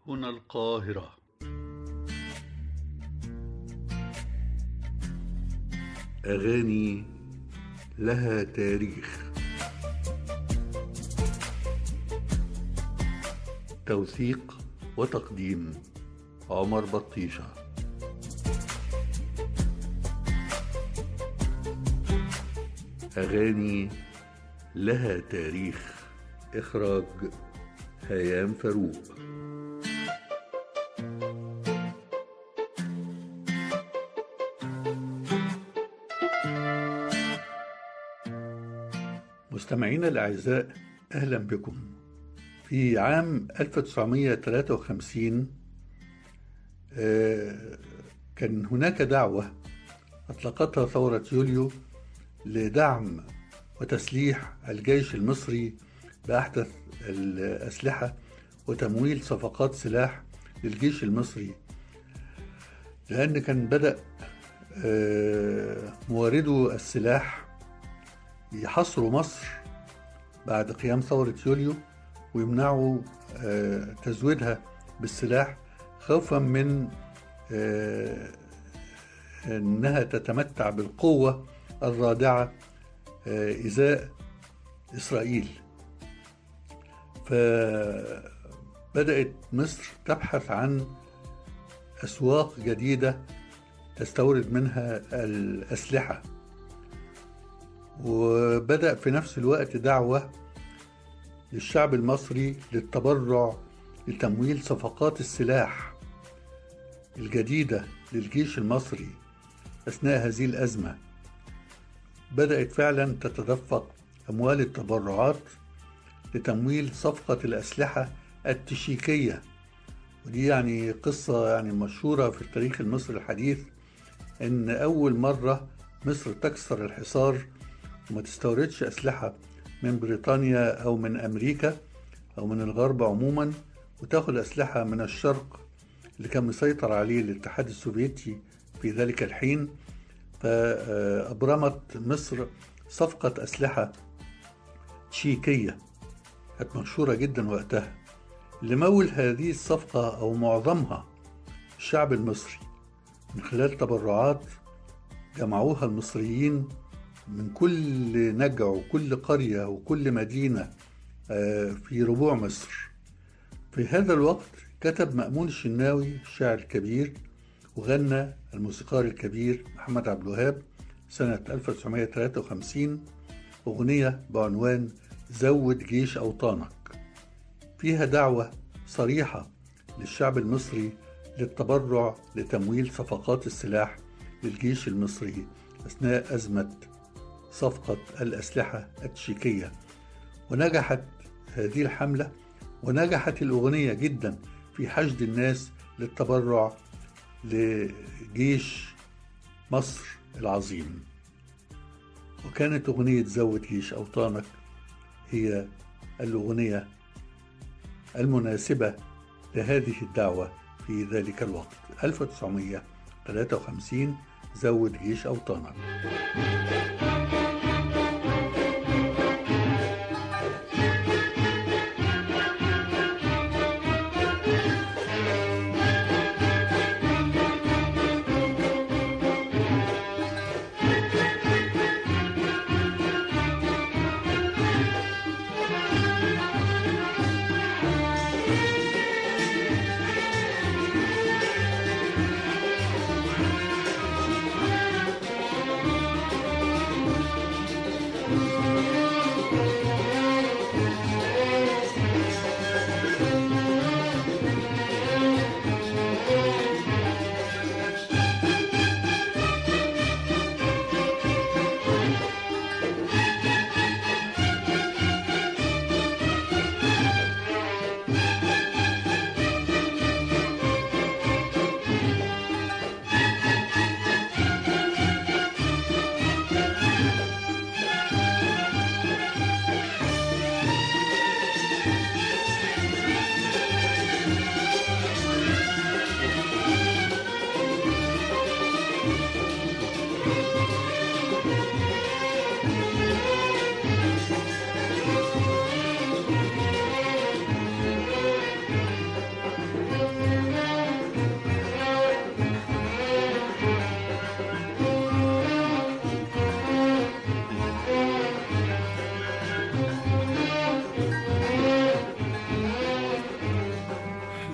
هنا القاهرة أغاني لها تاريخ توثيق وتقديم عمر بطيشة أغاني لها تاريخ إخراج هيام فاروق مستمعينا الأعزاء أهلا بكم في عام 1953 آه، كان هناك دعوة أطلقتها ثورة يوليو لدعم وتسليح الجيش المصري بأحدث الأسلحة وتمويل صفقات سلاح للجيش المصري لأن كان بدأ آه، موردو السلاح يحصروا مصر بعد قيام ثورة يوليو ويمنعوا آه، تزويدها بالسلاح خوفا من آه، انها تتمتع بالقوه الرادعه آه، ازاء اسرائيل فبدات مصر تبحث عن اسواق جديده تستورد منها الاسلحه وبدا في نفس الوقت دعوه للشعب المصري للتبرع لتمويل صفقات السلاح الجديدة للجيش المصري أثناء هذه الأزمة بدأت فعلا تتدفق أموال التبرعات لتمويل صفقة الأسلحة التشيكية ودي يعني قصة يعني مشهورة في التاريخ المصري الحديث إن أول مرة مصر تكسر الحصار وما تستوردش أسلحة من بريطانيا أو من أمريكا أو من الغرب عموما وتاخد أسلحة من الشرق اللي كان مسيطر عليه الاتحاد السوفيتي في ذلك الحين فأبرمت مصر صفقة أسلحة تشيكية كانت مشهورة جدا وقتها اللي مول هذه الصفقة أو معظمها الشعب المصري من خلال تبرعات جمعوها المصريين من كل نجع وكل قرية وكل مدينة في ربوع مصر في هذا الوقت كتب مأمون الشناوي الشاعر الكبير وغنى الموسيقار الكبير محمد عبد الوهاب سنة 1953 أغنية بعنوان زود جيش أوطانك فيها دعوة صريحة للشعب المصري للتبرع لتمويل صفقات السلاح للجيش المصري أثناء أزمة صفقة الأسلحة التشيكية ونجحت هذه الحملة ونجحت الأغنية جدا في حشد الناس للتبرع لجيش مصر العظيم وكانت أغنية زود جيش أوطانك هي الأغنية المناسبة لهذه الدعوة في ذلك الوقت 1953 زود جيش أوطانك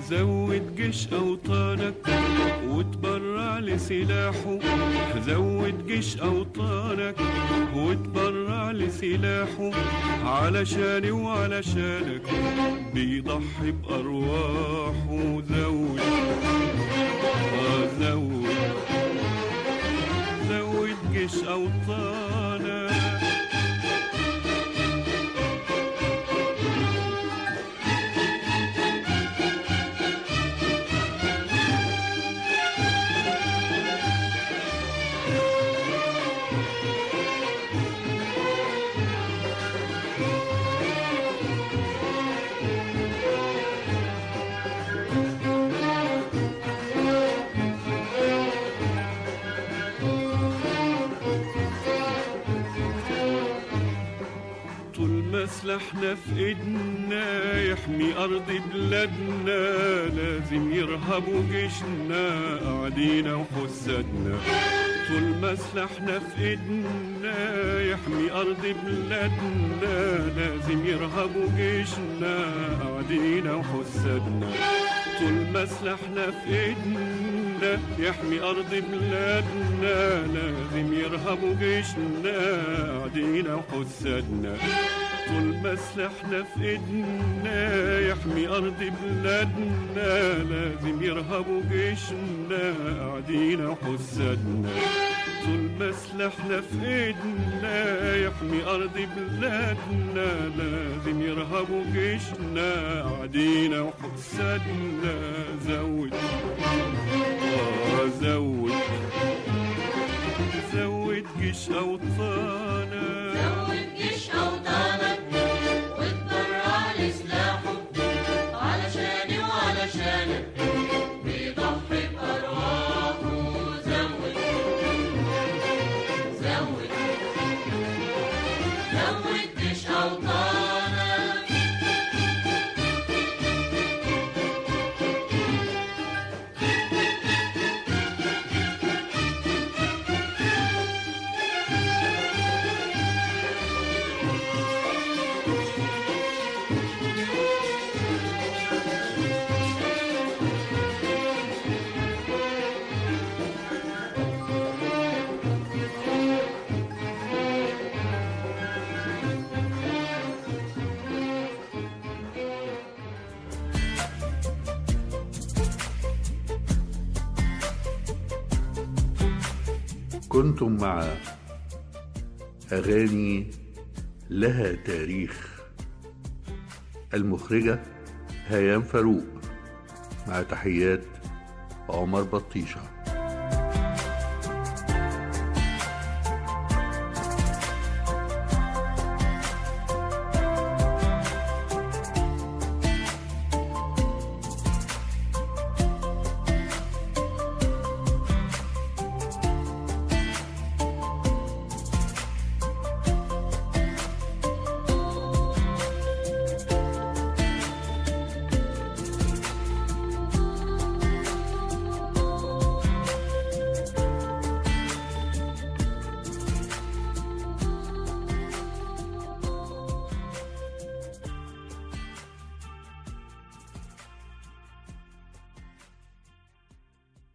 زود جيش أوطانك وتبرع لسلاحه زود جيش أوطانك وتبرع لسلاحه علشاني وعلشانك بيضحي بأرواحه زود آه زود زود جيش أوطانك طول ما سلاحنا في ايدنا يحمي ارض بلادنا لازم يرهبوا جيشنا قاعدين وحسادنا طول ما سلاحنا في ايدنا يحمي ارض بلادنا لازم يرهبوا جيشنا قاعدين وحسادنا طول ما سلاحنا في ايدنا يحمي ارض بلادنا لازم يرهبوا جيشنا قاعدين وحسادنا طول ما سلاحنا في ايدنا يحمي ارض بلادنا لازم يرهبوا جيشنا قاعدين وحسادنا طول ما سلاحنا في ايدنا يحمي ارض بلادنا لازم يرهبوا جيشنا قاعدين وحسادنا زود آه زود زود جيش اوطانك زود جيش أوطانك واتبرع لسلاحه علشاني وعلشانك بيضحي بأرواحه زود زود زود جيش أوطانك كنتم مع أغاني لها تاريخ المخرجة هيام فاروق مع تحيات عمر بطيشه